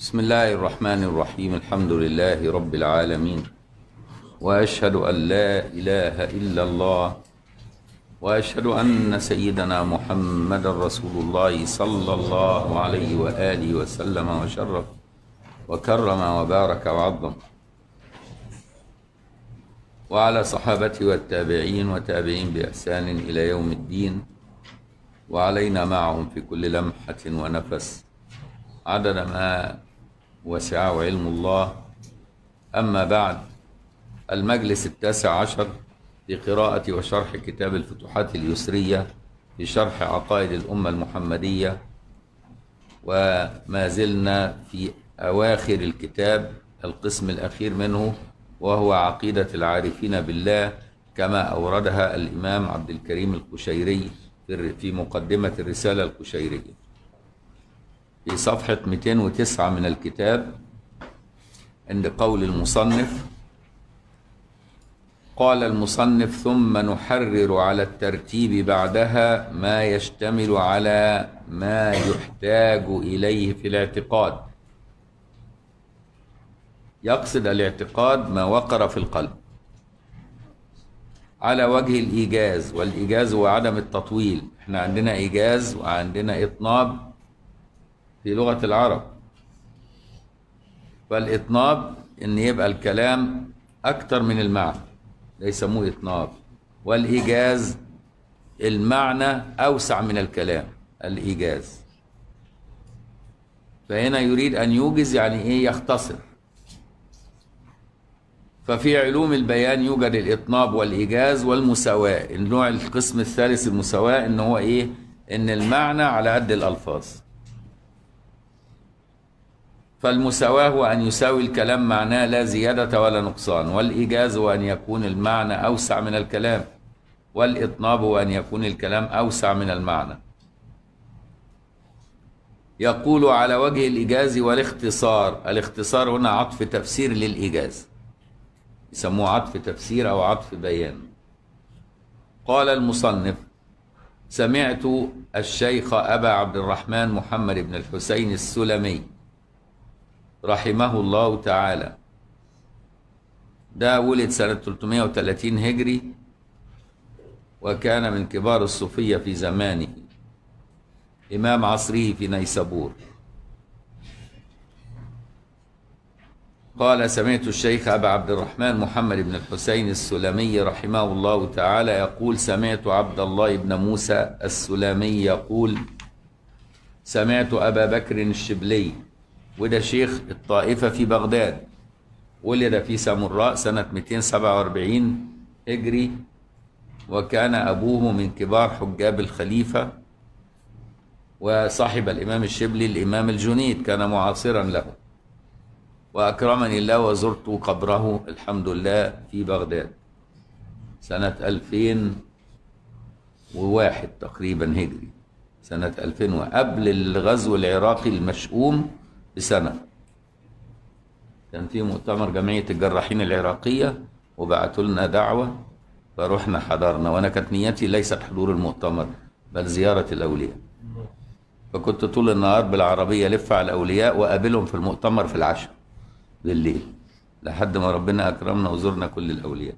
بسم الله الرحمن الرحيم الحمد لله رب العالمين واشهد ان لا اله الا الله واشهد ان سيدنا محمد رسول الله صلى الله عليه واله وسلم وشرف وكرم وبارك وعظم وعلى صحابته والتابعين وتابعين باحسان الى يوم الدين وعلينا معهم في كل لمحه ونفس عدد ما وسعه علم الله أما بعد المجلس التاسع عشر في قراءة وشرح كتاب الفتوحات اليسرية في شرح عقائد الأمة المحمدية وما زلنا في أواخر الكتاب القسم الأخير منه وهو عقيدة العارفين بالله كما أوردها الإمام عبد الكريم القشيري في مقدمة الرسالة القشيرية في صفحة 209 من الكتاب عند قول المصنف قال المصنف ثم نحرر على الترتيب بعدها ما يشتمل على ما يحتاج إليه في الاعتقاد يقصد الاعتقاد ما وقر في القلب على وجه الإيجاز والإيجاز هو عدم التطويل احنا عندنا إيجاز وعندنا إطناب في لغة العرب فالإطناب إن يبقى الكلام أكتر من المعنى ده يسموه إطناب والإيجاز المعنى أوسع من الكلام الإيجاز فهنا يريد أن يوجز يعني إيه يختصر ففي علوم البيان يوجد الإطناب والإيجاز والمساواة النوع القسم الثالث المساواة إن هو إيه إن المعنى على قد الألفاظ فالمساواة هو أن يساوي الكلام معناه لا زيادة ولا نقصان والإيجاز هو أن يكون المعنى أوسع من الكلام والإطناب هو أن يكون الكلام أوسع من المعنى يقول على وجه الإيجاز والاختصار الاختصار هنا عطف تفسير للإيجاز يسموه عطف تفسير أو عطف بيان قال المصنف سمعت الشيخ أبا عبد الرحمن محمد بن الحسين السلمي رحمه الله تعالى ده ولد سنة 330 هجري وكان من كبار الصوفية في زمانه إمام عصره في نيسابور قال سمعت الشيخ أبا عبد الرحمن محمد بن الحسين السلمي رحمه الله تعالى يقول سمعت عبد الله بن موسى السلمي يقول سمعت أبا بكر الشبلي وده شيخ الطائفة في بغداد ولد في سامراء سنة 247 هجري وكان أبوه من كبار حجاب الخليفة وصاحب الإمام الشبلي الإمام الجنيد كان معاصرا له وأكرمني الله وزرت قبره الحمد لله في بغداد سنة 2001 تقريبا هجري سنة 2000 قبل الغزو العراقي المشؤوم بسنة كان في مؤتمر جمعية الجراحين العراقية وبعتوا لنا دعوة فرحنا حضرنا وأنا كانت نيتي ليست حضور المؤتمر بل زيارة الأولياء فكنت طول النهار بالعربية لف على الأولياء وقابلهم في المؤتمر في العشاء بالليل لحد ما ربنا أكرمنا وزرنا كل الأولياء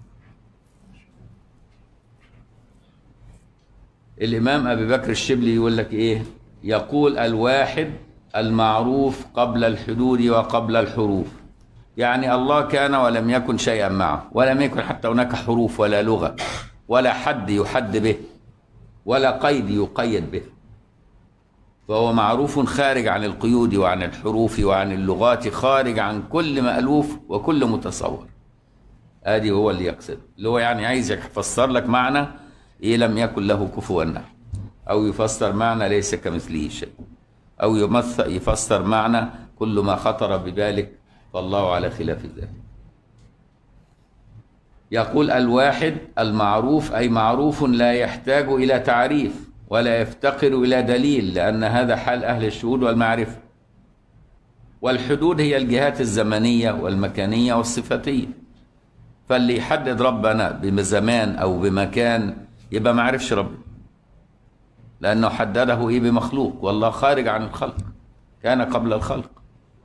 الإمام أبي بكر الشبلي يقول لك إيه يقول الواحد المعروف قبل الحدود وقبل الحروف يعني الله كان ولم يكن شيئا معه ولم يكن حتى هناك حروف ولا لغة ولا حد يحد به ولا قيد يقيد به فهو معروف خارج عن القيود وعن الحروف وعن اللغات خارج عن كل مألوف وكل متصور ادي هو اللي يقصد اللي هو يعني عايز يفسر لك معنى ايه لم يكن له كفوا نحو او يفسر معنى ليس كمثله شيء أو يمثل يفسر معنى كل ما خطر ببالك فالله على خلاف ذلك يقول الواحد المعروف أي معروف لا يحتاج إلى تعريف ولا يفتقر إلى دليل لأن هذا حال أهل الشهود والمعرفة والحدود هي الجهات الزمنية والمكانية والصفتية فاللي يحدد ربنا بزمان أو بمكان يبقى ما عرفش ربنا لأنه حدده إيه بمخلوق والله خارج عن الخلق كان قبل الخلق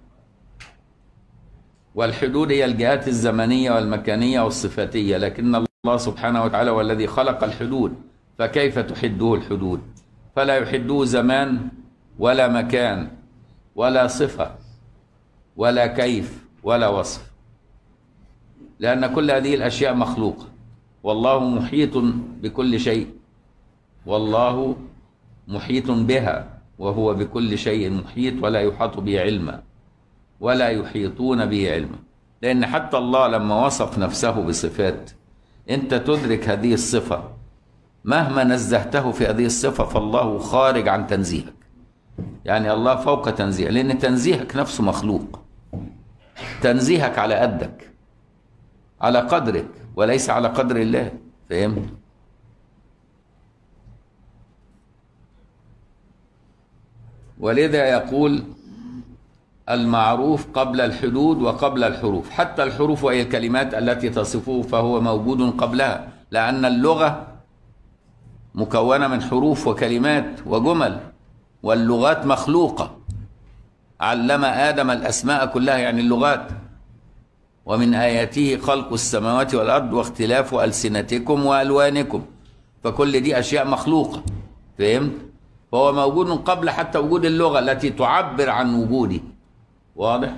والحدود هي الجهات الزمنية والمكانية والصفاتية لكن الله سبحانه وتعالى هو الذي خلق الحدود فكيف تحده الحدود فلا يحده زمان ولا مكان ولا صفة ولا كيف ولا وصف لأن كل هذه الأشياء مخلوقة والله محيط بكل شيء والله محيط بها وهو بكل شيء محيط ولا يحاط به علما ولا يحيطون به علما لأن حتى الله لما وصف نفسه بصفات أنت تدرك هذه الصفة مهما نزهته في هذه الصفة فالله خارج عن تنزيهك يعني الله فوق تنزيه لأن تنزيهك نفسه مخلوق تنزيهك على قدك على قدرك وليس على قدر الله فهمت ولذا يقول المعروف قبل الحدود وقبل الحروف حتى الحروف وهي الكلمات التي تصفه فهو موجود قبلها لأن اللغة مكونة من حروف وكلمات وجمل واللغات مخلوقة علم آدم الأسماء كلها يعني اللغات ومن آياته خلق السماوات والأرض واختلاف ألسنتكم وألوانكم فكل دي أشياء مخلوقة فهمت؟ فهو موجود من قبل حتى وجود اللغة التي تعبر عن وجوده واضح؟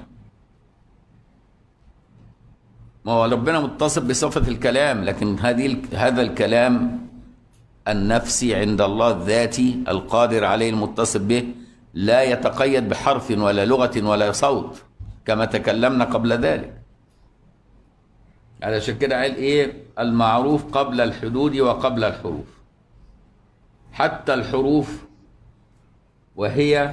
ما هو ربنا متصف بصفة الكلام لكن هذه هذا الكلام النفسي عند الله الذاتي القادر عليه المتصف به لا يتقيد بحرف ولا لغة ولا صوت كما تكلمنا قبل ذلك علشان كده قال ايه المعروف قبل الحدود وقبل الحروف حتى الحروف وهي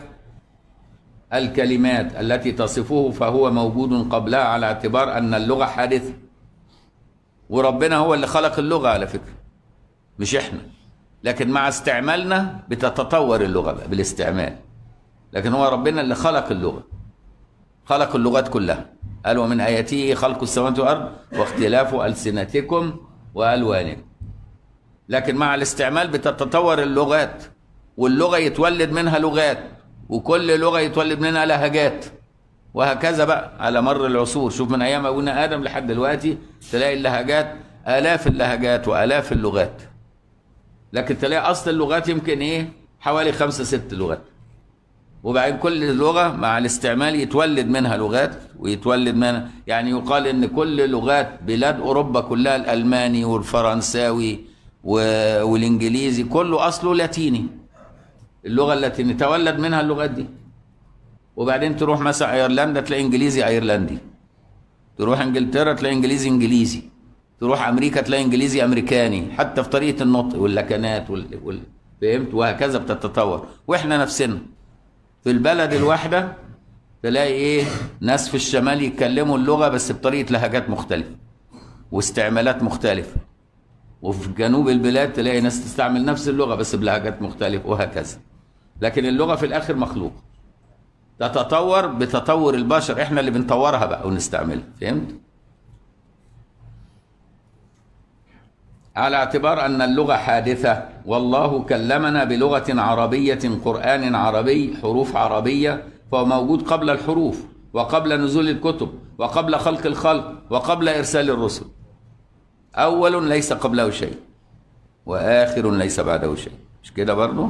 الكلمات التي تصفه فهو موجود قبلها على اعتبار ان اللغه حادثه وربنا هو اللي خلق اللغه على فكره مش احنا لكن مع استعمالنا بتتطور اللغه بقى بالاستعمال لكن هو ربنا اللي خلق اللغه خلق اللغات كلها قال ومن آياته خلق السماوات والأرض واختلاف ألسنتكم وألوانكم لكن مع الاستعمال بتتطور اللغات واللغة يتولد منها لغات وكل لغة يتولد منها لهجات وهكذا بقى على مر العصور شوف من أيام أبونا آدم لحد دلوقتي تلاقي اللهجات آلاف اللهجات وآلاف اللغات لكن تلاقي أصل اللغات يمكن إيه حوالي خمسة ست لغات وبعدين كل لغة مع الاستعمال يتولد منها لغات ويتولد منها يعني يقال ان كل لغات بلاد اوروبا كلها الالماني والفرنساوي والانجليزي كله اصله لاتيني اللغة التي تولد منها اللغات دي وبعدين تروح مثلا ايرلندا تلاقي انجليزي ايرلندي تروح انجلترا تلاقي انجليزي انجليزي تروح امريكا تلاقي انجليزي امريكاني حتى في طريقة النطق واللكنات وال... وال... فهمت وهكذا بتتطور واحنا نفسنا في البلد الواحدة تلاقي ايه ناس في الشمال يتكلموا اللغة بس بطريقة لهجات مختلفة واستعمالات مختلفة وفي جنوب البلاد تلاقي ناس تستعمل نفس اللغة بس بلهجات مختلفة وهكذا لكن اللغة في الآخر مخلوقة تتطور بتطور البشر احنا اللي بنطورها بقى ونستعملها فهمت؟ على اعتبار أن اللغة حادثة والله كلمنا بلغة عربية قرآن عربي حروف عربية فهو موجود قبل الحروف وقبل نزول الكتب وقبل خلق الخلق وقبل إرسال الرسل أول ليس قبله شيء وآخر ليس بعده شيء مش كده برضه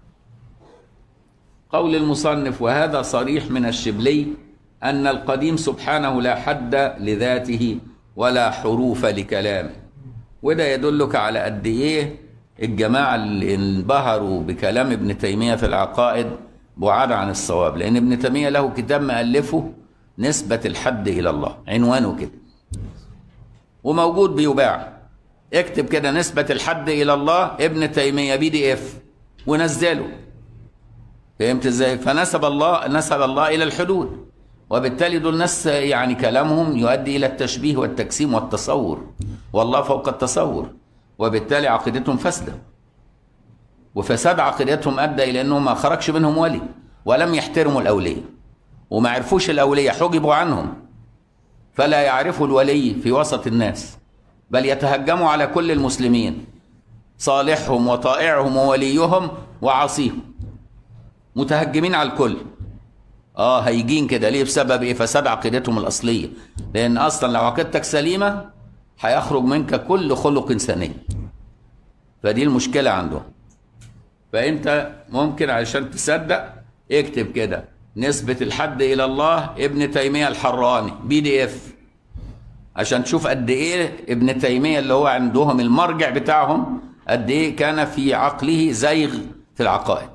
قول المصنف وهذا صريح من الشبلي أن القديم سبحانه لا حد لذاته ولا حروف لكلامه وده يدلك على قد ايه الجماعه اللي انبهروا بكلام ابن تيميه في العقائد بعاد عن الصواب لان ابن تيميه له كتاب مؤلفه نسبه الحد الى الله عنوانه كده وموجود بيباع اكتب كده نسبه الحد الى الله ابن تيميه بي دي اف ونزله فهمت ازاي فنسب الله نسب الله الى الحدود وبالتالي دول ناس يعني كلامهم يؤدي الى التشبيه والتجسيم والتصور والله فوق التصور وبالتالي عقيدتهم فاسده وفساد عقيدتهم ادى الى انه ما خرجش منهم ولي ولم يحترموا الاولياء وما عرفوش الاولياء حجبوا عنهم فلا يعرفوا الولي في وسط الناس بل يتهجموا على كل المسلمين صالحهم وطائعهم ووليهم وعصيهم متهجمين على الكل اه هيجين كده ليه بسبب ايه فساد عقيدتهم الاصليه لان اصلا لو عقيدتك سليمه هيخرج منك كل خلق سني فدي المشكله عندهم فانت ممكن عشان تصدق اكتب كده نسبة الحد إلى الله ابن تيمية الحراني بي دي اف عشان تشوف قد إيه ابن تيمية اللي هو عندهم المرجع بتاعهم قد إيه كان في عقله زيغ في العقائد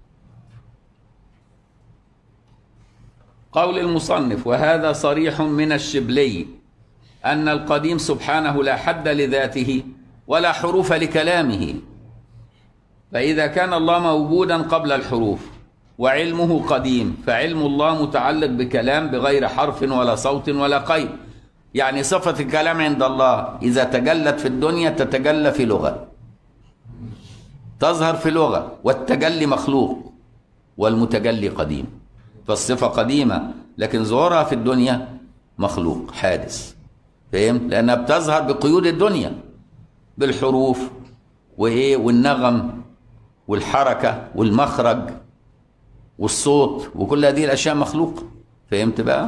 قول المصنف وهذا صريح من الشبلي أن القديم سبحانه لا حد لذاته ولا حروف لكلامه فإذا كان الله موجودا قبل الحروف وعلمه قديم فعلم الله متعلق بكلام بغير حرف ولا صوت ولا قيد يعني صفة الكلام عند الله إذا تجلت في الدنيا تتجلى في لغة تظهر في لغة والتجلي مخلوق والمتجلي قديم فالصفة قديمة لكن ظهورها في الدنيا مخلوق حادث فهمت؟ لأنها بتظهر بقيود الدنيا بالحروف وإيه والنغم والحركة والمخرج والصوت وكل هذه الاشياء مخلوقه فهمت بقى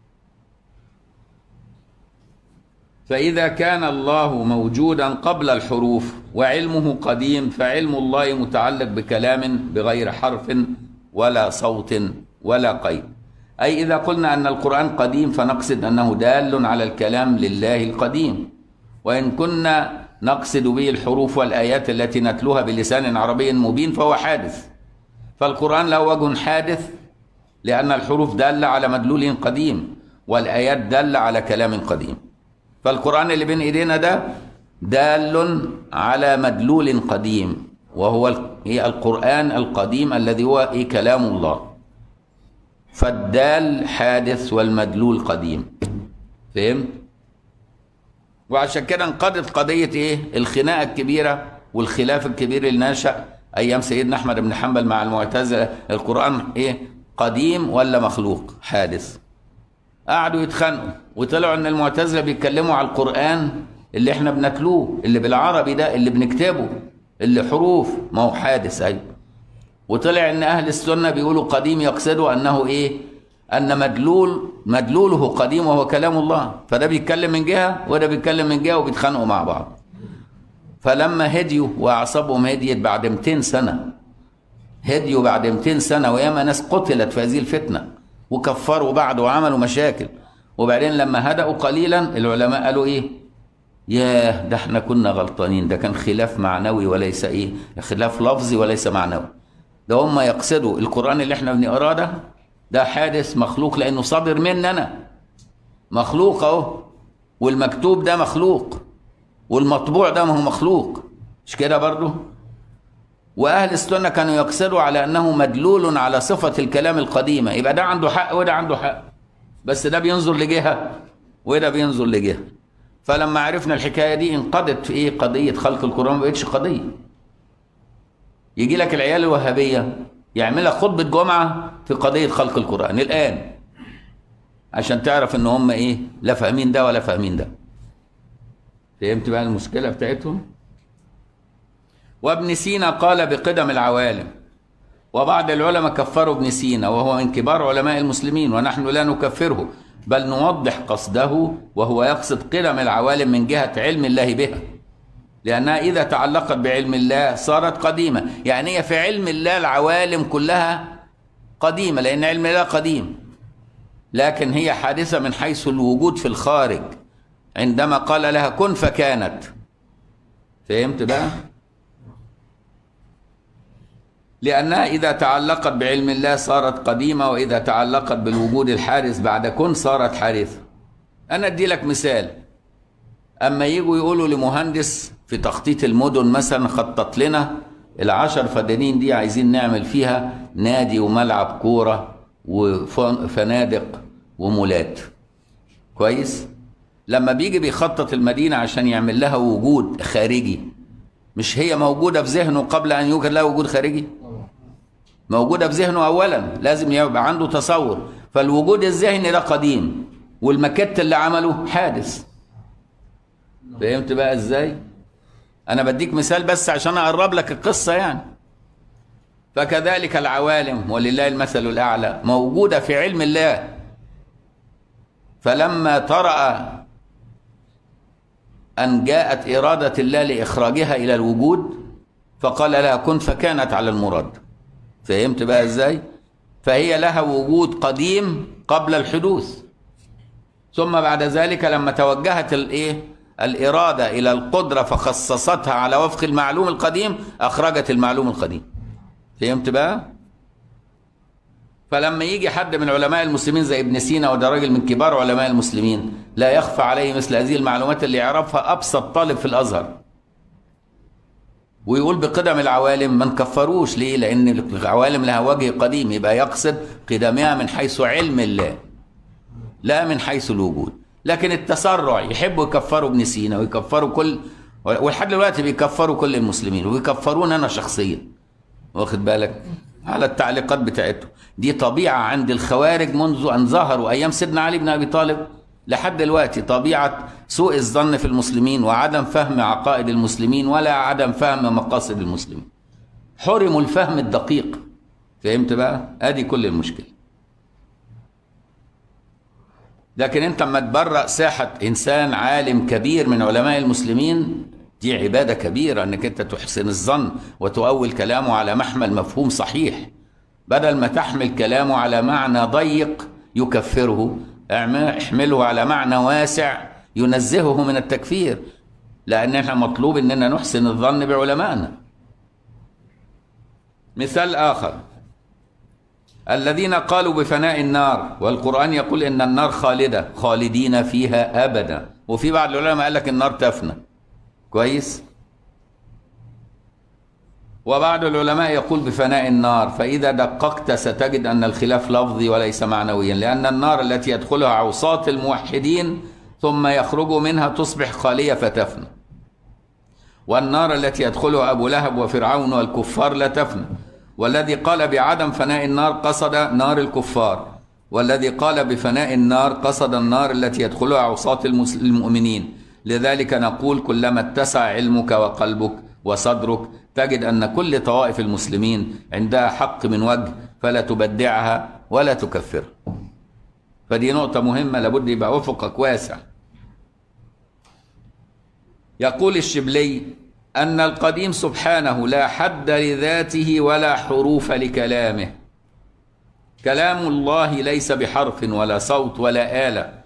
فاذا كان الله موجودا قبل الحروف وعلمه قديم فعلم الله متعلق بكلام بغير حرف ولا صوت ولا قيد اي اذا قلنا ان القران قديم فنقصد انه دال على الكلام لله القديم وان كنا نقصد به الحروف والايات التي نتلوها بلسان عربي مبين فهو حادث فالقرآن له وجه حادث لأن الحروف دالة على مدلول قديم والآيات دالة على كلام قديم فالقرآن اللي بين إيدينا ده دال على مدلول قديم وهو القرآن القديم الذي هو إيه كلام الله فالدال حادث والمدلول قديم فهمت؟ وعشان كده انقضت قضية إيه؟ الخناقة الكبيرة والخلاف الكبير اللي نشأ ايام سيدنا احمد بن حنبل مع المعتزله القران ايه قديم ولا مخلوق حادث قعدوا يتخانقوا وطلعوا ان المعتزله بيتكلموا على القران اللي احنا بنتلوه اللي بالعربي ده اللي بنكتبه اللي حروف ما هو حادث ايوه وطلع ان اهل السنه بيقولوا قديم يقصدوا انه ايه ان مدلول مدلوله قديم وهو كلام الله فده بيتكلم من جهه وده بيتكلم من جهه وبيتخانقوا مع بعض فلما هديوا واعصابهم هديت بعد 200 سنه هديوا بعد 200 سنه وياما ناس قتلت في هذه الفتنه وكفروا بعض وعملوا مشاكل وبعدين لما هدأوا قليلا العلماء قالوا ايه ياه ده احنا كنا غلطانين ده كان خلاف معنوي وليس ايه خلاف لفظي وليس معنوي ده هم يقصدوا القرآن اللي احنا بنقراه ده ده حادث مخلوق لانه صادر مننا مخلوق اهو والمكتوب ده مخلوق والمطبوع ده ما هو مخلوق مش كده برضه واهل السنه كانوا يقصدوا على انه مدلول على صفه الكلام القديمه يبقى ده عنده حق وده عنده حق بس ده بينظر لجهه وده بينظر لجهه فلما عرفنا الحكايه دي انقضت في ايه قضيه خلق القران ما بقتش قضيه يجي لك العيال الوهابيه يعمل لك خطبه جمعه في قضيه خلق القران الان عشان تعرف ان هم ايه لا فاهمين ده ولا فاهمين ده فهمت بقى المشكله بتاعتهم وابن سينا قال بقدم العوالم وبعض العلماء كفروا ابن سينا وهو من كبار علماء المسلمين ونحن لا نكفره بل نوضح قصده وهو يقصد قدم العوالم من جهة علم الله بها لأنها إذا تعلقت بعلم الله صارت قديمة يعني هي في علم الله العوالم كلها قديمة لأن علم الله قديم لكن هي حادثة من حيث الوجود في الخارج عندما قال لها كن فكانت فهمت بقى؟ لأنها إذا تعلقت بعلم الله صارت قديمة وإذا تعلقت بالوجود الحادث بعد كن صارت حادثة أنا أدي لك مثال أما يجوا يقولوا لمهندس في تخطيط المدن مثلا خطط لنا العشر فدانين دي عايزين نعمل فيها نادي وملعب كورة وفنادق ومولات كويس لما بيجي بيخطط المدينة عشان يعمل لها وجود خارجي مش هي موجودة في ذهنه قبل أن يوجد لها وجود خارجي موجودة في ذهنه أولا لازم يبقى عنده تصور فالوجود الذهني ده قديم والمكت اللي عمله حادث فهمت بقى ازاي انا بديك مثال بس عشان اقرب لك القصة يعني فكذلك العوالم ولله المثل الأعلى موجودة في علم الله فلما طرأ أن جاءت إرادة الله لإخراجها إلى الوجود فقال لها كن فكانت على المراد فهمت بقى إزاي فهي لها وجود قديم قبل الحدوث ثم بعد ذلك لما توجهت الايه الإرادة إلى القدرة فخصصتها على وفق المعلوم القديم أخرجت المعلوم القديم فهمت بقى فلما يجي حد من علماء المسلمين زي ابن سينا وده راجل من كبار علماء المسلمين لا يخفى عليه مثل هذه المعلومات اللي يعرفها ابسط طالب في الازهر ويقول بقدم العوالم ما نكفروش ليه لان العوالم لها وجه قديم يبقى يقصد قدمها من حيث علم الله لا من حيث الوجود لكن التسرع يحبوا يكفروا ابن سينا ويكفروا كل ولحد دلوقتي بيكفروا كل المسلمين ويكفرون انا شخصيا واخد بالك على التعليقات بتاعتهم دي طبيعة عند الخوارج منذ أن ظهروا أيام سيدنا علي بن أبي طالب لحد دلوقتي طبيعة سوء الظن في المسلمين وعدم فهم عقائد المسلمين ولا عدم فهم مقاصد المسلمين حرموا الفهم الدقيق فهمت بقى؟ ادي كل المشكلة لكن انت لما تبرأ ساحة انسان عالم كبير من علماء المسلمين دي عبادة كبيرة انك انت تحسن الظن وتؤول كلامه على محمل مفهوم صحيح بدل ما تحمل كلامه على معنى ضيق يكفره احمله على معنى واسع ينزهه من التكفير لان احنا مطلوب اننا نحسن الظن بعلمائنا مثال اخر الذين قالوا بفناء النار والقرآن يقول إن النار خالدة خالدين فيها أبدا وفي بعض العلماء قال لك النار تفنى كويس وبعض العلماء يقول بفناء النار فإذا دققت ستجد أن الخلاف لفظي وليس معنويا لأن النار التي يدخلها عوصات الموحدين ثم يخرجوا منها تصبح خالية فتفنى والنار التي يدخلها أبو لهب وفرعون والكفار لا تفنى والذي قال بعدم فناء النار قصد نار الكفار والذي قال بفناء النار قصد النار التي يدخلها عصاة المؤمنين لذلك نقول كلما اتسع علمك وقلبك وصدرك تجد أن كل طوائف المسلمين عندها حق من وجه فلا تبدعها ولا تكفرها فدي نقطة مهمة لابد يبقى أفقك واسع يقول الشبلي أن القديم سبحانه لا حد لذاته ولا حروف لكلامه كلام الله ليس بحرف ولا صوت ولا آلة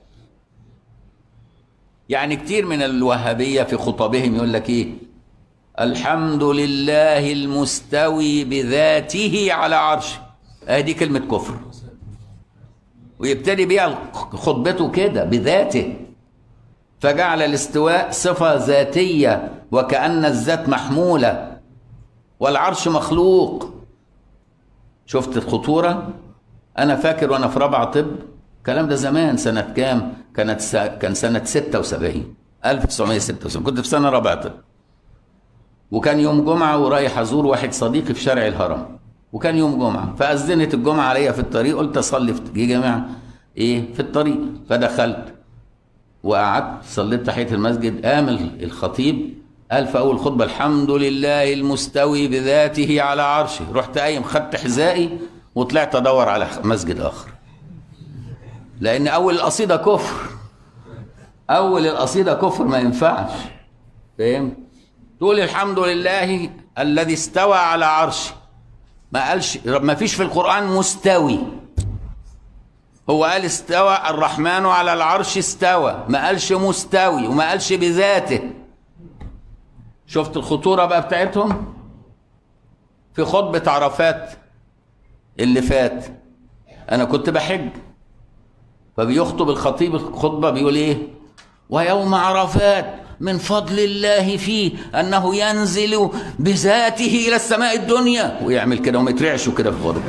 يعني كتير من الوهابية في خطبهم يقول لك إيه الحمد لله المستوي بذاته على عرشه ادي كلمة كفر ويبتدي بيها خطبته كده بذاته فجعل الاستواء صفة ذاتية وكأن الذات محمولة والعرش مخلوق شفت الخطورة أنا فاكر وأنا في رابعة طب الكلام ده زمان سنة كام كانت سا... كان سنة 76 1976 كنت في سنة رابعة طب وكان يوم جمعة ورايح أزور واحد صديقي في شارع الهرم وكان يوم جمعة فأذنت الجمعة عليا في الطريق قلت أصلي في جامع إيه في الطريق فدخلت وقعدت صليت تحية المسجد قام الخطيب قال في أول خطبة الحمد لله المستوي بذاته على عرشه رحت قايم خدت حذائي وطلعت أدور على مسجد آخر لأن أول القصيدة كفر أول القصيدة كفر ما ينفعش فهمت تقول الحمد لله الذي استوى على عرشه ما قالش ما فيش في القرآن مستوي هو قال استوى الرحمن على العرش استوى ما قالش مستوي وما قالش بذاته شفت الخطورة بقى بتاعتهم في خطبة عرفات اللي فات أنا كنت بحج فبيخطب الخطيب الخطبة بيقول إيه ويوم عرفات من فضل الله فيه أنه ينزل بذاته إلى السماء الدنيا ويعمل كده وما يترعشوا كده في فضل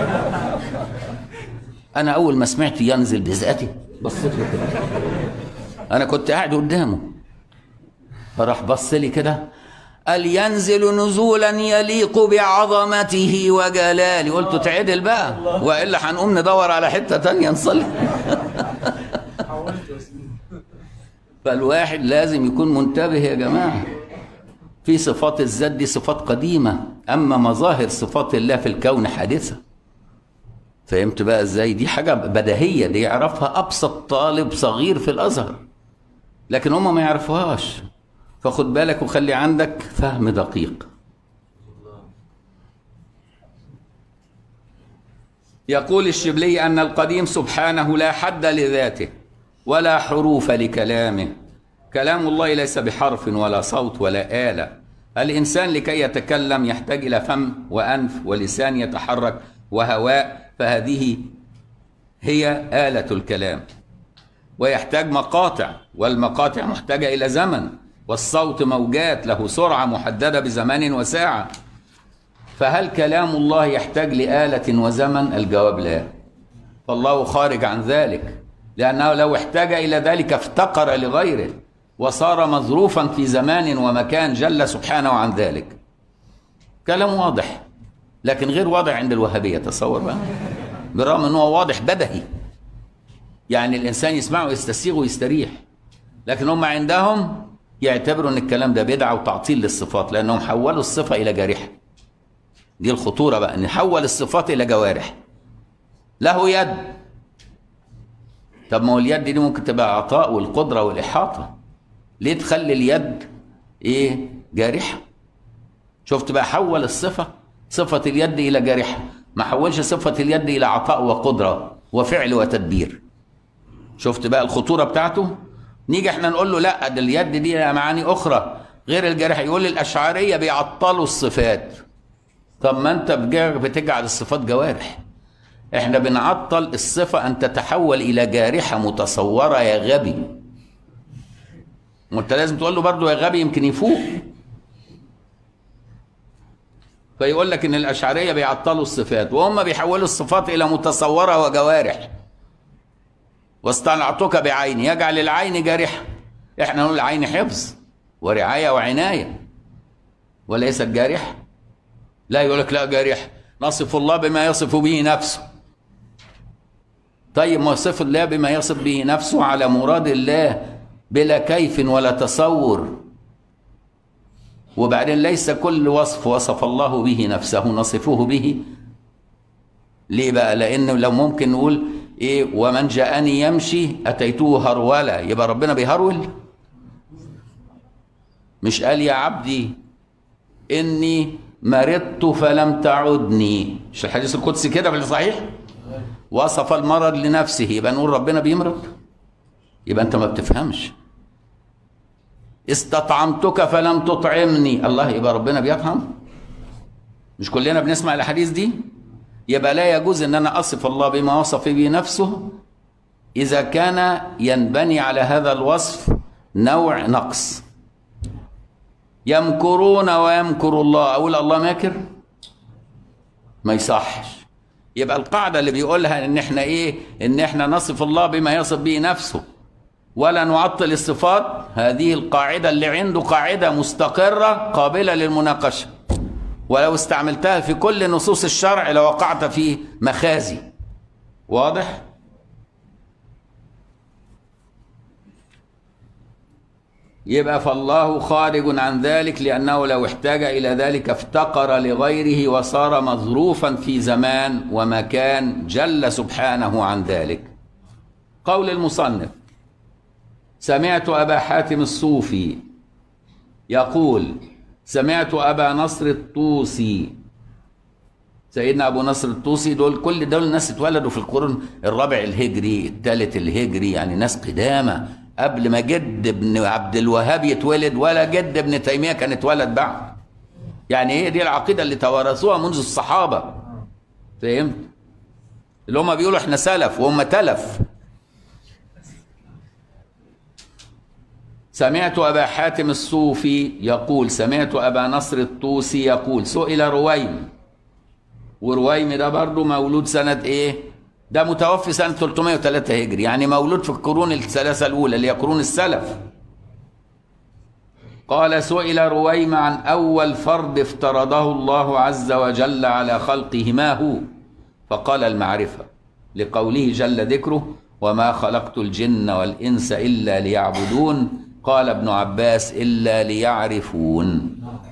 أنا أول ما سمعت ينزل بذاته بصيت له كده أنا كنت قاعد قدامه فراح بص لي كده قال ينزل نزولا يليق بعظمته وجلاله قلت تعدل بقى والا هنقوم ندور على حته تانية نصلي فالواحد لازم يكون منتبه يا جماعه في صفات الذات دي صفات قديمة أما مظاهر صفات الله في الكون حادثة فهمت بقى ازاي دي حاجة بديهية دي يعرفها أبسط طالب صغير في الأزهر لكن هم ما يعرفوهاش فخد بالك وخلي عندك فهم دقيق يقول الشبلي أن القديم سبحانه لا حد لذاته ولا حروف لكلامه كلام الله ليس بحرف ولا صوت ولا آلة الإنسان لكي يتكلم يحتاج إلى فم وأنف ولسان يتحرك وهواء فهذه هي آلة الكلام ويحتاج مقاطع والمقاطع محتاجة إلى زمن والصوت موجات له سرعة محددة بزمان وساعة فهل كلام الله يحتاج لآلة وزمن؟ الجواب لا فالله خارج عن ذلك لأنه لو احتاج إلى ذلك افتقر لغيره وصار مظروفا في زمان ومكان جل سبحانه عن ذلك كلام واضح لكن غير واضح عند الوهابية تصور بقى بالرغم أنه واضح بدهي يعني الإنسان يسمعه ويستسيغ ويستريح لكن هم عندهم يعتبروا أن الكلام ده بدعة وتعطيل للصفات لأنهم حولوا الصفة إلى جارحة دي الخطورة بقى نحول الصفات إلى جوارح له يد طب ما هو اليد دي ممكن تبقى عطاء والقدرة والإحاطة ليه تخلي اليد إيه جارحة شفت بقى حول الصفة صفة اليد إلى جارحة ما حولش صفة اليد إلى عطاء وقدرة وفعل وتدبير شفت بقى الخطورة بتاعته نيجي احنا نقول له لا ده اليد دي لها معاني أخرى غير الجارحة يقول الأشعرية بيعطلوا الصفات طب ما انت بتجعل الصفات جوارح احنا بنعطل الصفة ان تتحول الى جارحة متصورة يا غبي وانت لازم تقول له برضه يا غبي يمكن يفوق فيقول لك ان الاشعرية بيعطلوا الصفات وهم بيحولوا الصفات الى متصورة وجوارح واصطنعتك بعيني يجعل العين جارحة احنا نقول العين حفظ ورعاية وعناية وليست جارحة لا يقول لك لا جارح نصف الله بما يصف به نفسه طيب ما يصف الله بما يصف به نفسه على مراد الله بلا كيف ولا تصور وبعدين ليس كل وصف وصف الله به نفسه نصفه به ليه بقى لان لو ممكن نقول ايه ومن جاءني يمشي اتيته هرولا يبقى ربنا بيهرول مش قال يا عبدي اني مرضت فلم تعدني مش الحديث القدسي كده في الصحيح وصف المرض لنفسه يبقى نقول ربنا بيمرض يبقى انت ما بتفهمش استطعمتك فلم تطعمني الله يبقى ربنا بيفهم مش كلنا بنسمع الاحاديث دي يبقى لا يجوز ان انا اصف الله بما وصف به نفسه اذا كان ينبني على هذا الوصف نوع نقص يمكرون ويمكر الله اقول الله ماكر ما يصحش يبقى القاعده اللي بيقولها ان احنا ايه ان احنا نصف الله بما يصف به نفسه ولا نعطل الصفات هذه القاعده اللي عنده قاعده مستقره قابله للمناقشه ولو استعملتها في كل نصوص الشرع لوقعت في مخازي واضح يبقى فالله خارج عن ذلك لأنه لو احتاج إلى ذلك افتقر لغيره وصار مظروفا في زمان ومكان جل سبحانه عن ذلك قول المصنف سمعت أبا حاتم الصوفي يقول سمعت أبا نصر الطوسي سيدنا أبو نصر الطوسي دول كل دول الناس اتولدوا في القرن الرابع الهجري الثالث الهجري يعني ناس قدامى قبل ما جد ابن عبد الوهاب يتولد ولا جد ابن تيميه كان اتولد بعد يعني هي دي العقيده اللي توارثوها منذ الصحابه فهمت اللي هم بيقولوا احنا سلف وهم تلف سمعت ابا حاتم الصوفي يقول سمعت ابا نصر الطوسي يقول سئل رويم ورويم ده برضه مولود سنه ايه ده متوفي سنة 303 هجري يعني مولود في القرون الثلاثة الأولى اللي هي قرون السلف قال سئل رويم عن أول فرض افترضه الله عز وجل على خلقه ما هو فقال المعرفة لقوله جل ذكره وما خلقت الجن والإنس إلا ليعبدون قال ابن عباس إلا ليعرفون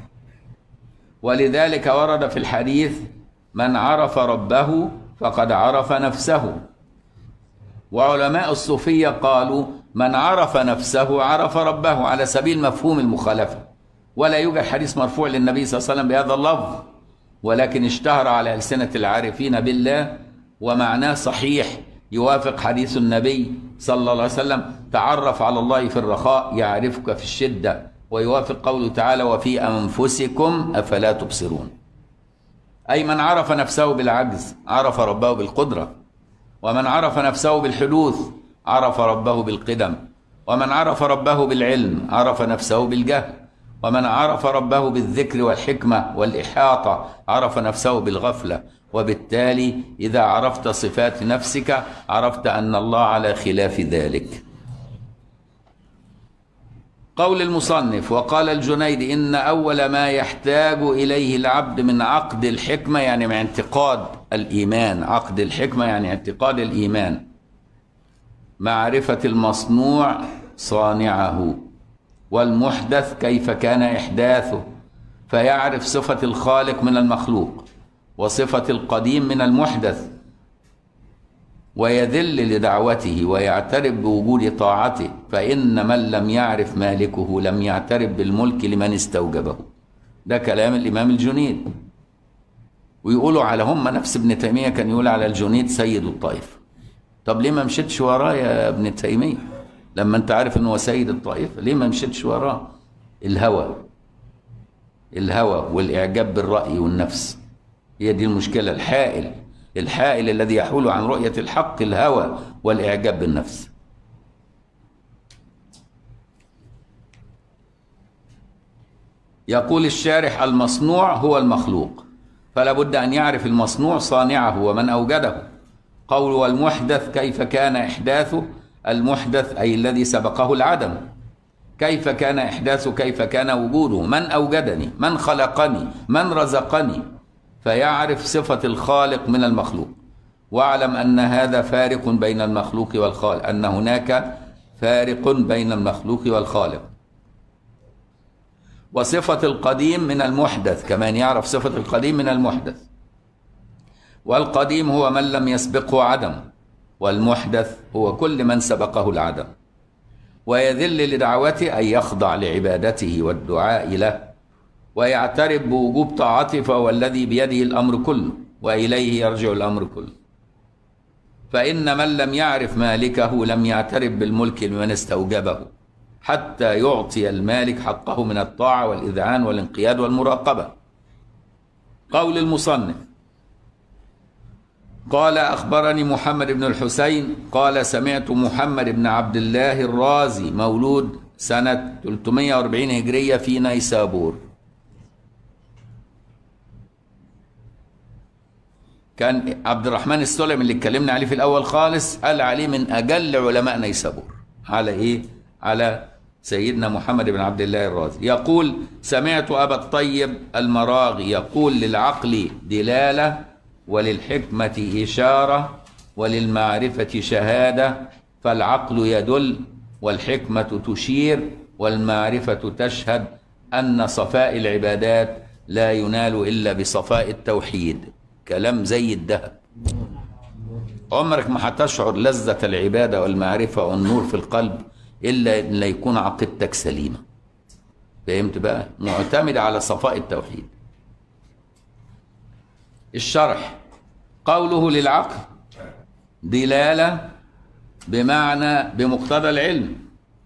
ولذلك ورد في الحديث من عرف ربه فقد عرف نفسه وعلماء الصوفية قالوا من عرف نفسه عرف ربه على سبيل مفهوم المخالفة ولا يوجد حديث مرفوع للنبي صلى الله عليه وسلم بهذا اللفظ ولكن اشتهر على ألسنة العارفين بالله ومعناه صحيح يوافق حديث النبي صلى الله عليه وسلم تعرف على الله في الرخاء يعرفك في الشدة ويوافق قوله تعالى وفي أنفسكم أفلا تبصرون أي من عرف نفسه بالعجز عرف ربه بالقدرة ومن عرف نفسه بالحدوث عرف ربه بالقدم ومن عرف ربه بالعلم عرف نفسه بالجهل ومن عرف ربه بالذكر والحكمة والإحاطة عرف نفسه بالغفلة وبالتالي إذا عرفت صفات نفسك عرفت أن الله على خلاف ذلك قول المصنف وقال الجنيد إن أول ما يحتاج إليه العبد من عقد الحكمة يعني من اعتقاد الإيمان عقد الحكمة يعني اعتقاد الإيمان معرفة المصنوع صانعه والمحدث كيف كان إحداثه فيعرف صفة الخالق من المخلوق وصفة القديم من المحدث ويذل لدعوته ويعترف بوجود طاعته فإن من لم يعرف مالكه لم يعترف بالملك لمن استوجبه ده كلام الإمام الجنيد ويقولوا على هم نفس ابن تيمية كان يقول على الجنيد سيد الطائفة طب ليه ما مشيتش وراه يا ابن تيمية لما انت عارف انه هو سيد الطائفة ليه ما مشيتش وراه الهوى الهوى والإعجاب بالرأي والنفس هي دي المشكلة الحائل الحائل الذي يحول عن رؤية الحق الهوى والإعجاب بالنفس يقول الشارح المصنوع هو المخلوق فلا بد أن يعرف المصنوع صانعه ومن أوجده قول والمحدث كيف كان إحداثه المحدث أي الذي سبقه العدم كيف كان إحداثه كيف كان وجوده من أوجدني من خلقني من رزقني فيعرف صفة الخالق من المخلوق واعلم أن هذا فارق بين المخلوق والخالق أن هناك فارق بين المخلوق والخالق وصفة القديم من المحدث كمان يعرف صفة القديم من المحدث والقديم هو من لم يسبقه عدم والمحدث هو كل من سبقه العدم ويذل لدعوته أن يخضع لعبادته والدعاء له ويعترف بوجوب طاعته فهو الذي بيده الأمر كله وإليه يرجع الأمر كله فإن من لم يعرف مالكه لم يعترف بالملك لمن استوجبه حتى يعطي المالك حقه من الطاعة والإذعان والانقياد والمراقبة قول المصنف قال أخبرني محمد بن الحسين قال سمعت محمد بن عبد الله الرازي مولود سنة 340 هجرية في نيسابور كان عبد الرحمن السلمي اللي اتكلمنا عليه في الأول خالص قال عليه من أجل علماء نيسابور على إيه؟ على سيدنا محمد بن عبد الله الرازي يقول سمعت أبا الطيب المراغي يقول للعقل دلالة وللحكمة إشارة وللمعرفة شهادة فالعقل يدل والحكمة تشير والمعرفة تشهد أن صفاء العبادات لا ينال إلا بصفاء التوحيد كلام زي الذهب عمرك ما هتشعر لذة العبادة والمعرفة والنور في القلب إلا إن يكون عقيدتك سليمة فهمت بقى معتمدة على صفاء التوحيد الشرح قوله للعقل دلالة بمعنى بمقتضى العلم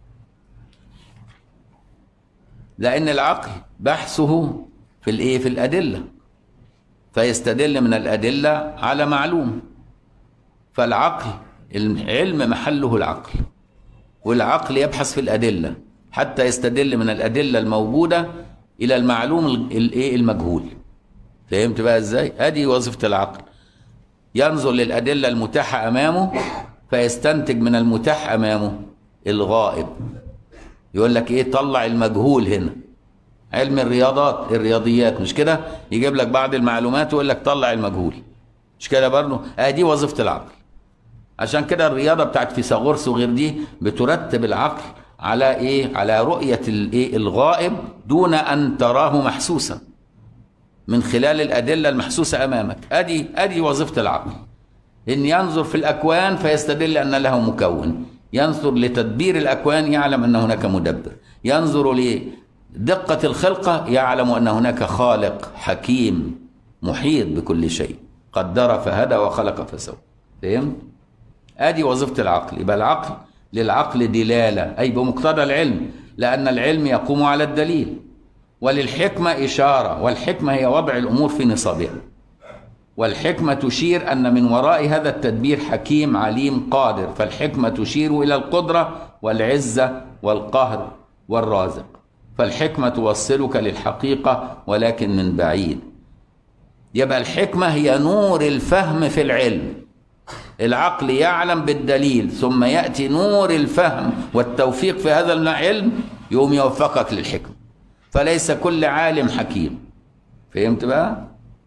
لأن العقل بحثه في الإيه في الأدلة فيستدل من الأدلة على معلوم فالعقل العلم محله العقل والعقل يبحث في الأدلة حتى يستدل من الأدلة الموجودة إلى المعلوم الإيه المجهول فهمت بقى إزاي؟ هذه وظيفة العقل ينظر للأدلة المتاحة أمامه فيستنتج من المتاح أمامه الغائب يقول لك إيه طلع المجهول هنا علم الرياضات الرياضيات مش كده يجيب لك بعض المعلومات ويقول لك طلع المجهول مش كده برضه اه دي وظيفه العقل عشان كده الرياضه بتاعت فيثاغورس وغير دي بترتب العقل على ايه على رؤيه الايه الغائب دون ان تراه محسوسا من خلال الأدلة المحسوسة أمامك أدي أدي وظيفة العقل إن ينظر في الأكوان فيستدل أن له مكون ينظر لتدبير الأكوان يعلم أن هناك مدبر ينظر لدقة الخلقة يعلم أن هناك خالق حكيم محيط بكل شيء قدر فهدى وخلق فسوى فهمت؟ ادي وظيفه العقل يبقى العقل للعقل دلاله اي بمقتضى العلم لان العلم يقوم على الدليل وللحكمه اشاره والحكمه هي وضع الامور في نصابها والحكمه تشير ان من وراء هذا التدبير حكيم عليم قادر فالحكمه تشير الى القدره والعزه والقهر والرازق فالحكمه توصلك للحقيقه ولكن من بعيد يبقى الحكمه هي نور الفهم في العلم العقل يعلم بالدليل ثم يأتي نور الفهم والتوفيق في هذا العلم يوم يوفقك للحكمة فليس كل عالم حكيم فهمت بقى؟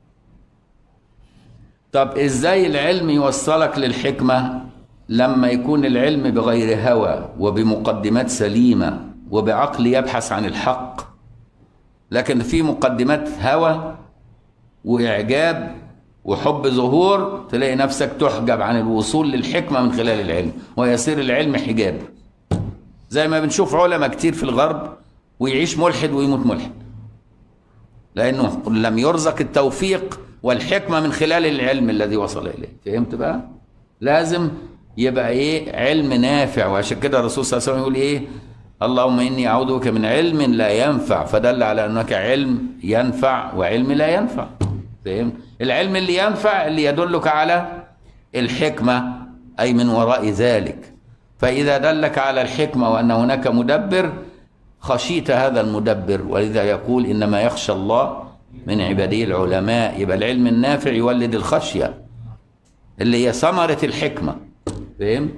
طب ازاي العلم يوصلك للحكمة لما يكون العلم بغير هوى وبمقدمات سليمة وبعقل يبحث عن الحق لكن في مقدمات هوى وإعجاب وحب ظهور تلاقي نفسك تحجب عن الوصول للحكمة من خلال العلم ويصير العلم حجاب زي ما بنشوف علماء كتير في الغرب ويعيش ملحد ويموت ملحد لأنه لم يرزق التوفيق والحكمة من خلال العلم الذي وصل إليه فهمت بقى؟ لازم يبقى إيه علم نافع وعشان كده الرسول صلى الله عليه وسلم يقول إيه اللهم إني أعوذ بك من علم لا ينفع فدل على أنك علم ينفع وعلم لا ينفع فهمت؟ العلم اللي ينفع اللي يدلك على الحكمة أي من وراء ذلك فإذا دلك على الحكمة وأن هناك مدبر خشيت هذا المدبر ولذا يقول إنما يخشى الله من عباده العلماء يبقى العلم النافع يولد الخشية اللي هي ثمرة الحكمة فهمت؟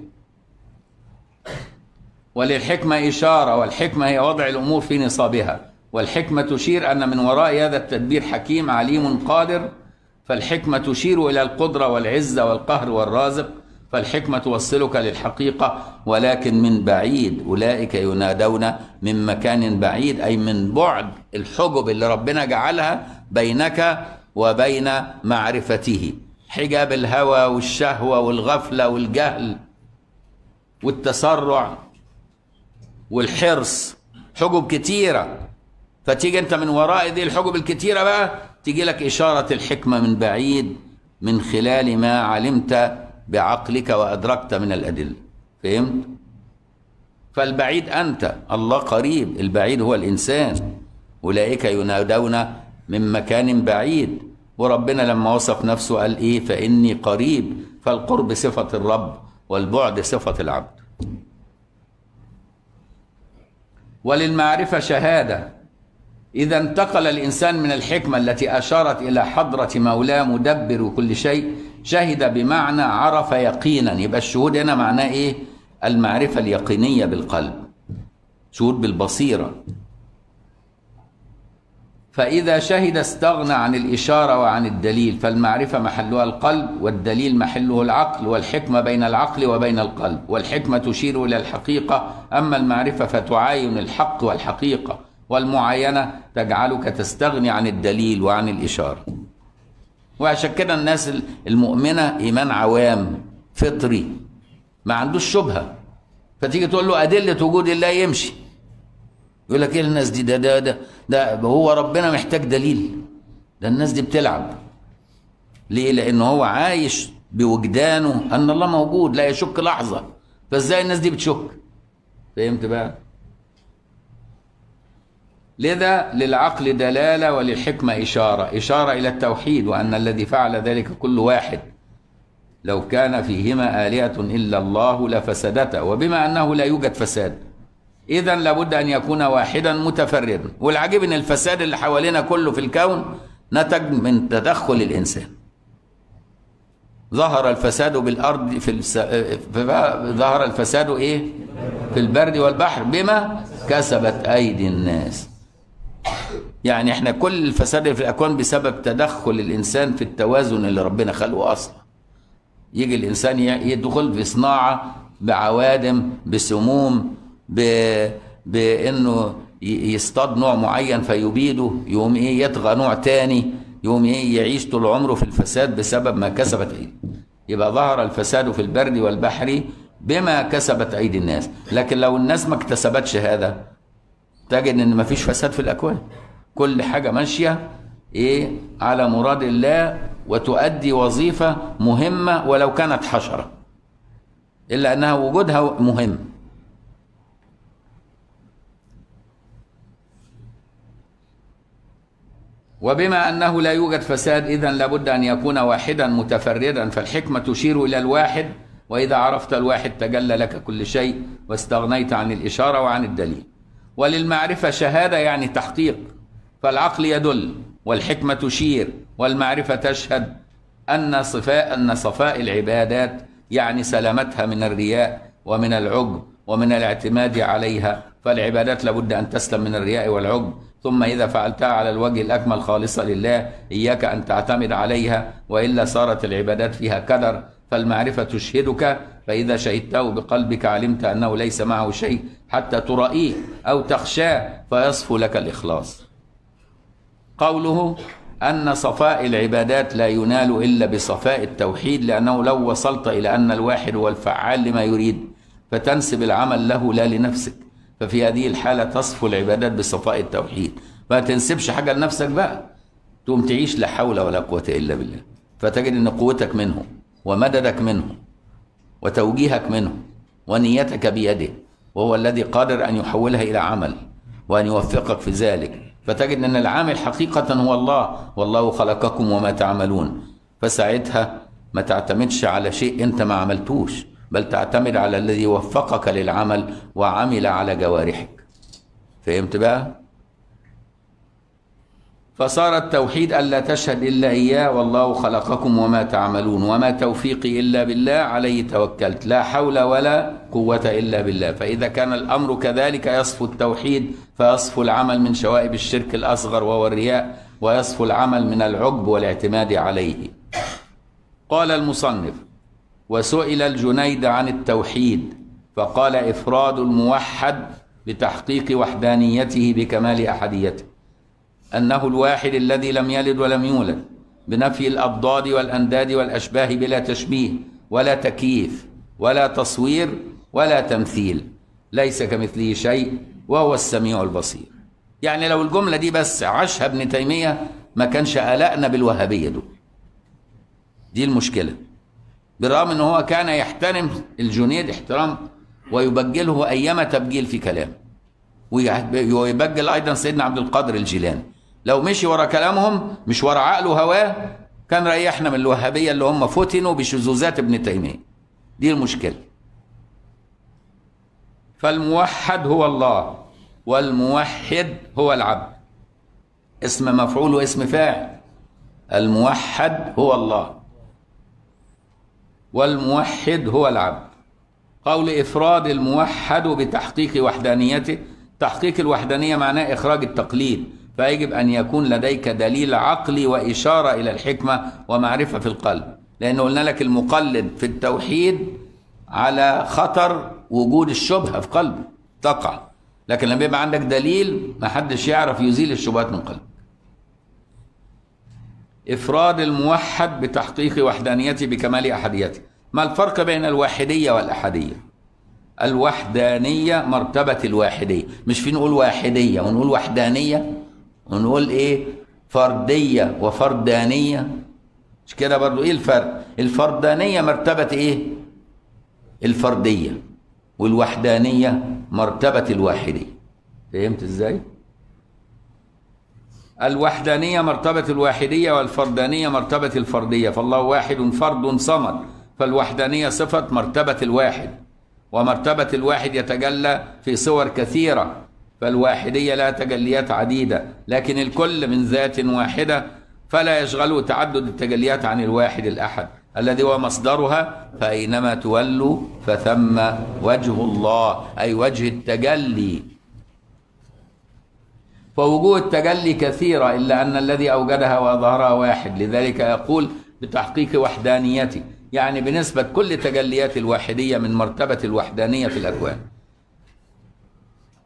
وللحكمة إشارة والحكمة هي وضع الأمور في نصابها والحكمة تشير أن من وراء هذا التدبير حكيم عليم قادر فالحكمة تشير إلى القدرة والعزة والقهر والرازق فالحكمة توصلك للحقيقة ولكن من بعيد أولئك ينادون من مكان بعيد أي من بعد الحجب اللي ربنا جعلها بينك وبين معرفته حجاب الهوى والشهوة والغفلة والجهل والتسرع والحرص حجب كتيرة فتيجي انت من وراء دي الحجب الكتيرة بقى تيجي لك إشارة الحكمة من بعيد من خلال ما علمت بعقلك وأدركت من الأدلة فهمت؟ فالبعيد أنت الله قريب البعيد هو الإنسان أولئك ينادون من مكان بعيد وربنا لما وصف نفسه قال إيه فإني قريب فالقرب صفة الرب والبعد صفة العبد وللمعرفة شهادة إذا انتقل الإنسان من الحكمة التي أشارت إلى حضرة مولاه مدبر كل شيء شهد بمعنى عرف يقينا يبقى الشهود هنا معناه إيه المعرفة اليقينية بالقلب شهود بالبصيرة فإذا شهد استغنى عن الإشارة وعن الدليل فالمعرفة محلها القلب والدليل محله العقل والحكمة بين العقل وبين القلب والحكمة تشير إلى الحقيقة أما المعرفة فتعاين الحق والحقيقة والمعاينة تجعلك تستغني عن الدليل وعن الإشارة وعشان كده الناس المؤمنة إيمان عوام فطري ما عندوش شبهة فتيجي تقول له أدلة وجود الله يمشي يقول لك ايه الناس دي ده ده ده, ده هو ربنا محتاج دليل ده الناس دي بتلعب ليه لان هو عايش بوجدانه ان الله موجود لا يشك لحظه فازاي الناس دي بتشك فهمت بقى لذا للعقل دلاله وللحكمه اشاره اشاره الى التوحيد وان الذي فعل ذلك كل واحد لو كان فيهما الهه الا الله لفسدتا وبما انه لا يوجد فساد اذا لابد ان يكون واحدا متفردا والعجيب ان الفساد اللي حوالينا كله في الكون نتج من تدخل الانسان ظهر الفساد بالارض في الس... ظهر الفساد ايه في البرد والبحر بما كسبت ايدي الناس يعني احنا كل الفساد في الاكوان بسبب تدخل الانسان في التوازن اللي ربنا خلقه اصلا يجي الانسان يدخل في صناعه بعوادم بسموم ب... بانه يصطاد نوع معين فيبيده يقوم ايه يطغى نوع تاني يقوم ايه يعيش طول عمره في الفساد بسبب ما كسبت ايدي يبقى ظهر الفساد في البر والبحر بما كسبت ايدي الناس لكن لو الناس ما اكتسبتش هذا تجد ان مفيش فساد في الاكوان كل حاجه ماشيه ايه على مراد الله وتؤدي وظيفه مهمه ولو كانت حشره الا انها وجودها مهم وبما انه لا يوجد فساد اذا لابد ان يكون واحدا متفردا فالحكمه تشير الى الواحد واذا عرفت الواحد تجلى لك كل شيء واستغنيت عن الاشاره وعن الدليل وللمعرفه شهاده يعني تحقيق فالعقل يدل والحكمه تشير والمعرفه تشهد ان صفاء ان صفاء العبادات يعني سلامتها من الرياء ومن العجب ومن الاعتماد عليها فالعبادات لابد ان تسلم من الرياء والعجب ثم إذا فعلتها على الوجه الأكمل خالصة لله إياك أن تعتمد عليها وإلا صارت العبادات فيها كدر فالمعرفة تشهدك فإذا شهدته بقلبك علمت أنه ليس معه شيء حتى ترائيه أو تخشاه فيصفو لك الإخلاص قوله أن صفاء العبادات لا ينال إلا بصفاء التوحيد لأنه لو وصلت إلى أن الواحد هو الفعال لما يريد فتنسب العمل له لا لنفسك ففي هذه الحالة تصفو العبادات بصفاء التوحيد ما تنسبش حاجة لنفسك بقى تقوم تعيش لا حول ولا قوة إلا بالله فتجد أن قوتك منه ومددك منه وتوجيهك منه ونيتك بيده وهو الذي قادر أن يحولها إلى عمل وأن يوفقك في ذلك فتجد أن العامل حقيقة هو الله والله خلقكم وما تعملون فساعتها ما تعتمدش على شيء أنت ما عملتوش بل تعتمد على الذي وفقك للعمل وعمل على جوارحك فهمت بقى فصار التوحيد ألا تشهد إلا إياه والله خلقكم وما تعملون وما توفيقي إلا بالله عليه توكلت لا حول ولا قوة إلا بالله فإذا كان الأمر كذلك يصفو التوحيد فيصفو العمل من شوائب الشرك الأصغر وهو الرياء ويصفو العمل من العجب والاعتماد عليه قال المصنف وسئل الجنيد عن التوحيد فقال إفراد الموحد بتحقيق وحدانيته بكمال أحديته أنه الواحد الذي لم يلد ولم يولد بنفي الأضداد والأنداد والأشباه بلا تشبيه ولا تكييف ولا تصوير ولا تمثيل ليس كمثله شيء وهو السميع البصير يعني لو الجملة دي بس عاشها ابن تيمية ما كانش قلقنا بالوهابية دول دي المشكلة بالرغم ان هو كان يحترم الجنيد احترام ويبجله ايما تبجيل في كلامه ويبجل ايضا سيدنا عبد القادر الجيلاني لو مشي ورا كلامهم مش ورا عقله هواه كان ريحنا من الوهابيه اللي هم فتنوا بشذوذات ابن تيميه دي المشكله فالموحد هو الله والموحد هو العبد اسم مفعول واسم فاعل الموحد هو الله والموحد هو العبد قول إفراد الموحد بتحقيق وحدانيته تحقيق الوحدانية معناه إخراج التقليد فيجب أن يكون لديك دليل عقلي وإشارة إلى الحكمة ومعرفة في القلب لأنه قلنا لك المقلد في التوحيد على خطر وجود الشبهة في قلبه تقع لكن لما يبقى عندك دليل ما حدش يعرف يزيل الشبهات من قلبك إفراد الموحد بتحقيق وحدانيته بكمال أحديته ما الفرق بين الواحدية والأحدية الوحدانية مرتبة الواحدية مش في نقول واحدية ونقول وحدانية ونقول إيه فردية وفردانية مش كده برضو إيه الفرق الفردانية مرتبة إيه الفردية والوحدانية مرتبة الواحدية فهمت إزاي؟ الوحدانية مرتبة الواحدية والفردانية مرتبة الفردية فالله واحد فرد صمد فالوحدانية صفة مرتبة الواحد ومرتبة الواحد يتجلى في صور كثيرة فالواحدية لها تجليات عديدة لكن الكل من ذات واحدة فلا يشغله تعدد التجليات عن الواحد الأحد الذي هو مصدرها فأينما تولوا فثم وجه الله أي وجه التجلي فوجوه التجلي كثيرة إلا أن الذي أوجدها وأظهرها واحد لذلك يقول بتحقيق وحدانيته يعني بنسبة كل تجليات الواحدية من مرتبة الوحدانية في الأكوان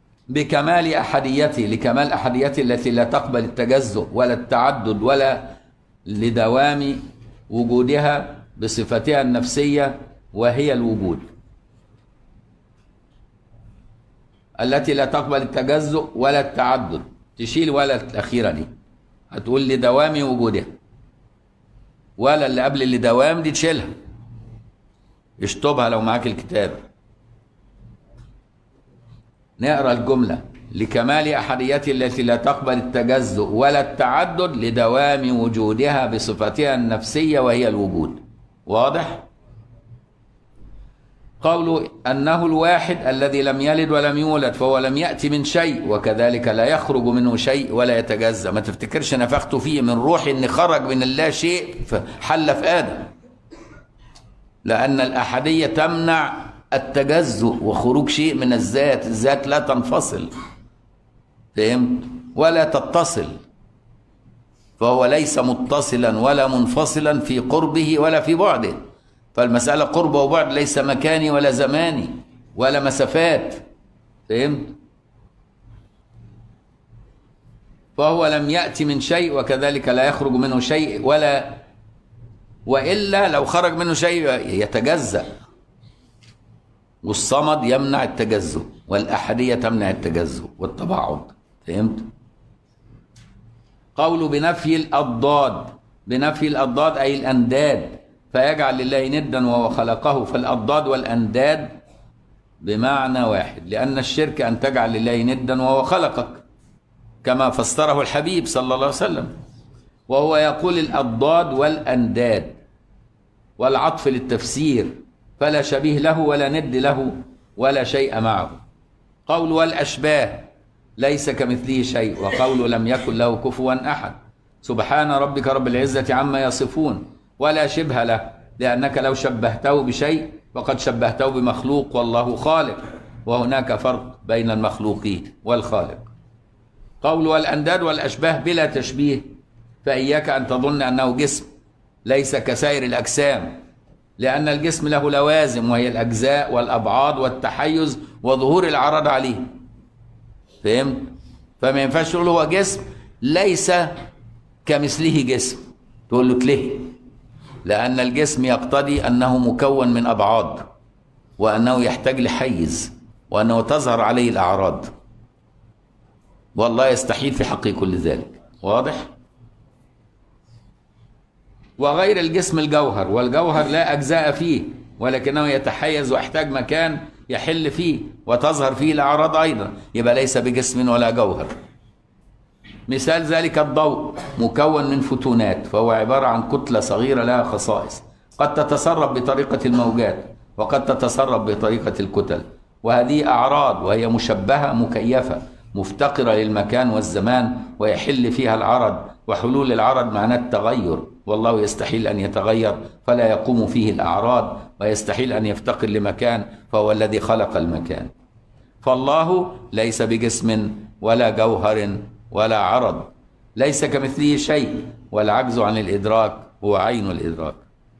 بكمال أحديته لكمال أحديته التي لا تقبل التجزؤ ولا التعدد ولا لدوام وجودها بصفتها النفسية وهي الوجود التي لا تقبل التجزؤ ولا التعدد تشيل ولا الأخيرة دي هتقول لدوام وجودها ولا اللي قبل اللي دوام دي تشيلها اشطبها لو معاك الكتاب نقرا الجملة لكمال أحديتها التي لا تقبل التجزؤ ولا التعدد لدوام وجودها بصفتها النفسية وهي الوجود واضح؟ قوله أنه الواحد الذي لم يلد ولم يولد فهو لم يأتي من شيء وكذلك لا يخرج منه شيء ولا يتجزأ ما تفتكرش نفخت فيه من روحي أن خرج من الله شيء حل في آدم لأن الأحدية تمنع التجزؤ وخروج شيء من الذات الذات لا تنفصل فهمت ولا تتصل فهو ليس متصلا ولا منفصلا في قربه ولا في بعده فالمسألة قرب وبعد ليس مكاني ولا زماني ولا مسافات فهمت فهو لم يأتي من شيء وكذلك لا يخرج منه شيء ولا وإلا لو خرج منه شيء يتجزأ والصمد يمنع التجزؤ والأحدية تمنع التجزؤ والتباعد فهمت قوله بنفي الأضداد بنفي الأضداد أي الأنداد فيجعل لله ندا وهو خلقه فالأضداد والأنداد بمعنى واحد لأن الشرك أن تجعل لله ندا وهو خلقك كما فسره الحبيب صلى الله عليه وسلم وهو يقول الأضداد والأنداد والعطف للتفسير فلا شبيه له ولا ند له ولا شيء معه قول والأشباه ليس كمثله شيء وقول لم يكن له كفوا أحد سبحان ربك رب العزة عما يصفون ولا شبه له لأنك لو شبهته بشيء فقد شبهته بمخلوق والله خالق وهناك فرق بين المخلوقين والخالق قول والأنداد والأشباه بلا تشبيه فإياك أن تظن أنه جسم ليس كسائر الأجسام لأن الجسم له لوازم وهي الأجزاء والأبعاد والتحيز وظهور العرض عليه فهمت؟ فما ينفعش تقول هو جسم ليس كمثله جسم تقول له تلهي لأن الجسم يقتضي أنه مكون من أبعاد وأنه يحتاج لحيز وأنه تظهر عليه الأعراض والله يستحيل في حقه كل ذلك واضح؟ وغير الجسم الجوهر والجوهر لا أجزاء فيه ولكنه يتحيز ويحتاج مكان يحل فيه وتظهر فيه الأعراض أيضا يبقى ليس بجسم ولا جوهر مثال ذلك الضوء مكون من فوتونات فهو عبارة عن كتلة صغيرة لها خصائص قد تتسرب بطريقة الموجات وقد تتسرب بطريقة الكتل وهذه أعراض وهي مشبهة مكيفة مفتقرة للمكان والزمان ويحل فيها العرض وحلول العرض معناه التغير والله يستحيل أن يتغير فلا يقوم فيه الأعراض ويستحيل أن يفتقر لمكان فهو الذي خلق المكان فالله ليس بجسم ولا جوهر ولا عرض ليس كمثله شيء والعجز عن الإدراك هو عين الإدراك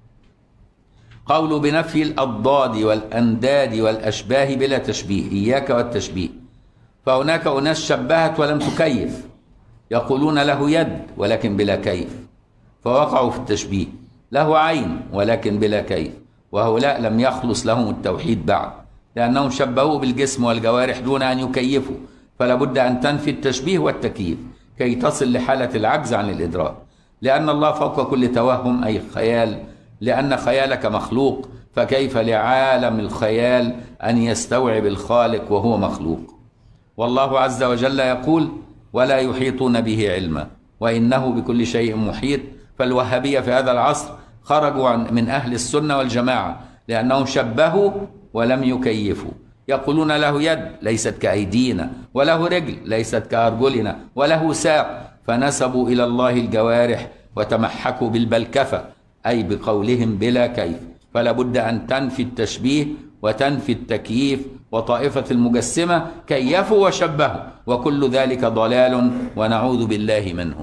قول بنفي الأضداد والأنداد والأشباه بلا تشبيه إياك والتشبيه فهناك أناس شبهت ولم تكيف يقولون له يد ولكن بلا كيف فوقعوا في التشبيه له عين ولكن بلا كيف وهؤلاء لم يخلص لهم التوحيد بعد لأنهم شبهوه بالجسم والجوارح دون أن يكيفوا فلا بد أن تنفي التشبيه والتكييف كي تصل لحالة العجز عن الإدراك لأن الله فوق كل توهم أي خيال لأن خيالك مخلوق فكيف لعالم الخيال أن يستوعب الخالق وهو مخلوق والله عز وجل يقول ولا يحيطون به علما وإنه بكل شيء محيط فالوهابية في هذا العصر خرجوا عن من أهل السنة والجماعة لأنهم شبهوا ولم يكيفوا يقولون له يد ليست كأيدينا وله رجل ليست كأرجلنا وله ساق فنسبوا إلى الله الجوارح وتمحكوا بالبلكفة أي بقولهم بلا كيف فلا بد أن تنفي التشبيه وتنفي التكييف وطائفة المجسمة كيفوا وشبهوا وكل ذلك ضلال ونعوذ بالله منه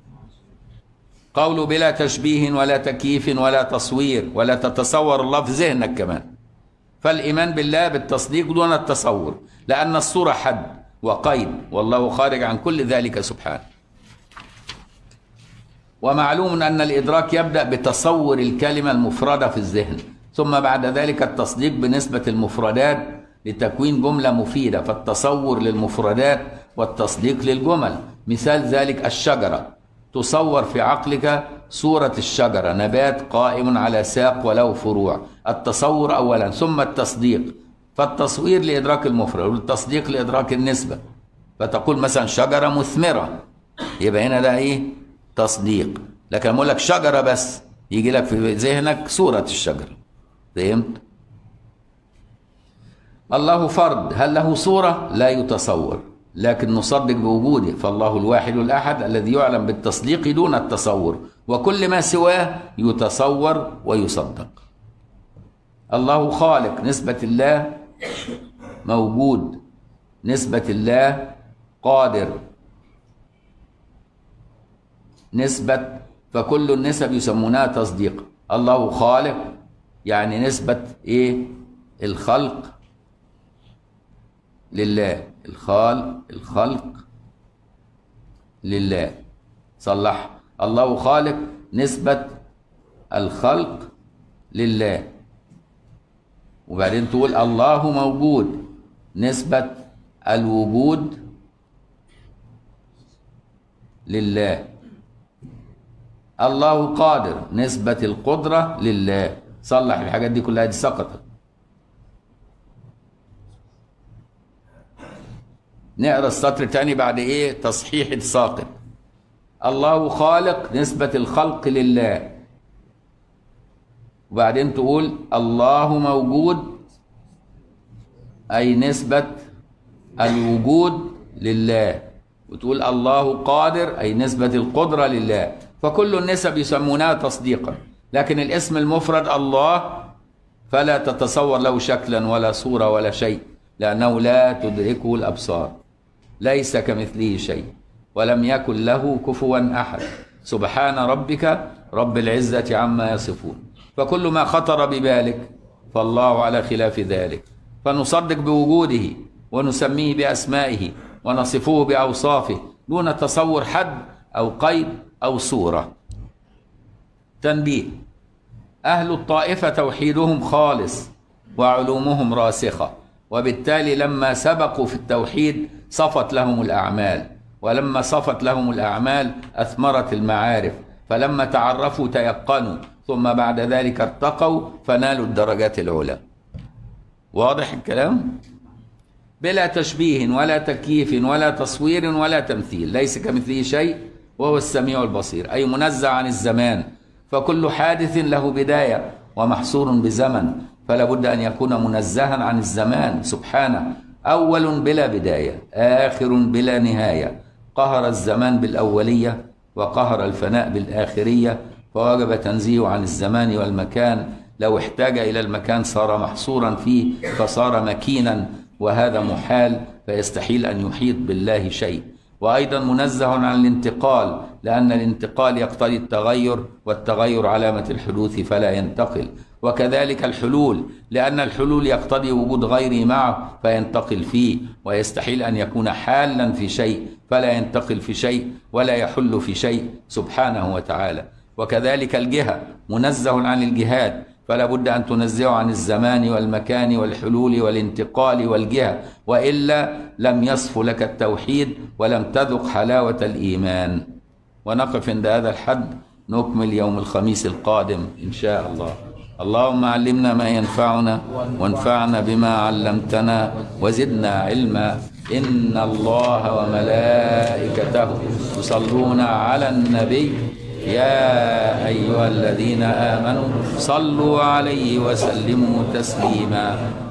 قول بلا تشبيه ولا تكييف ولا تصوير ولا تتصور الله في ذهنك كمان فالإيمان بالله بالتصديق دون التصور لأن الصورة حد وقيد والله خارج عن كل ذلك سبحانه ومعلوم أن الإدراك يبدأ بتصور الكلمة المفردة في الذهن ثم بعد ذلك التصديق بنسبة المفردات لتكوين جملة مفيدة فالتصور للمفردات والتصديق للجمل مثال ذلك الشجرة تصور في عقلك صورة الشجرة نبات قائم على ساق وله فروع التصور أولا ثم التصديق فالتصوير لإدراك المفرد والتصديق لإدراك النسبة فتقول مثلا شجرة مثمرة يبقى هنا ده إيه تصديق لكن أقول لك شجرة بس يجي لك في ذهنك صورة الشجرة فهمت الله فرد هل له صورة لا يتصور لكن نصدق بوجوده فالله الواحد الأحد الذي يعلم بالتصديق دون التصور وكل ما سواه يتصور ويصدق الله خالق نسبة الله موجود نسبة الله قادر نسبة فكل النسب يسمونها تصديق الله خالق يعني نسبة ايه الخلق لله الخال الخلق لله صلح الله خالق نسبة الخلق لله وبعدين تقول الله موجود نسبة الوجود لله الله قادر نسبة القدرة لله صلح الحاجات دي كلها دي سقطت نقرا السطر تاني بعد ايه تصحيح الساقط الله خالق نسبة الخلق لله وبعدين تقول الله موجود أي نسبة الوجود لله وتقول الله قادر أي نسبة القدرة لله فكل النسب يسمونها تصديقا لكن الاسم المفرد الله فلا تتصور له شكلا ولا صورة ولا شيء لأنه لا تدركه الأبصار ليس كمثله شيء ولم يكن له كفوا أحد سبحان ربك رب العزة عما يصفون فكل ما خطر ببالك فالله على خلاف ذلك فنصدق بوجوده ونسميه بأسمائه ونصفه بأوصافه دون تصور حد أو قيد أو صورة تنبيه أهل الطائفة توحيدهم خالص وعلومهم راسخة وبالتالي لما سبقوا في التوحيد صفت لهم الأعمال ولما صفت لهم الأعمال أثمرت المعارف فلما تعرفوا تيقنوا ثم بعد ذلك ارتقوا فنالوا الدرجات العلى واضح الكلام بلا تشبيه ولا تكييف ولا تصوير ولا تمثيل ليس كمثله شيء وهو السميع البصير أي منزع عن الزمان فكل حادث له بداية ومحصور بزمن فلا بد أن يكون منزها عن الزمان سبحانه أول بلا بداية آخر بلا نهاية قهر الزمان بالأولية وقهر الفناء بالآخرية فوجب تنزيه عن الزمان والمكان لو احتاج إلى المكان صار محصورا فيه فصار مكينا وهذا محال فيستحيل أن يحيط بالله شيء وأيضا منزه عن الانتقال لأن الانتقال يقتضي التغير والتغير علامة الحدوث فلا ينتقل وكذلك الحلول لأن الحلول يقتضي وجود غيره معه فينتقل فيه ويستحيل أن يكون حالا في شيء فلا ينتقل في شيء ولا يحل في شيء سبحانه وتعالى وكذلك الجهة منزه عن الجهاد فلا بد أن تنزه عن الزمان والمكان والحلول والانتقال والجهة وإلا لم يصف لك التوحيد ولم تذق حلاوة الإيمان ونقف عند هذا الحد نكمل يوم الخميس القادم إن شاء الله اللهم علمنا ما ينفعنا وانفعنا بما علمتنا وزدنا علما إن الله وملائكته يصلون على النبي يا أيها الذين آمنوا صلوا عليه وسلموا تسليما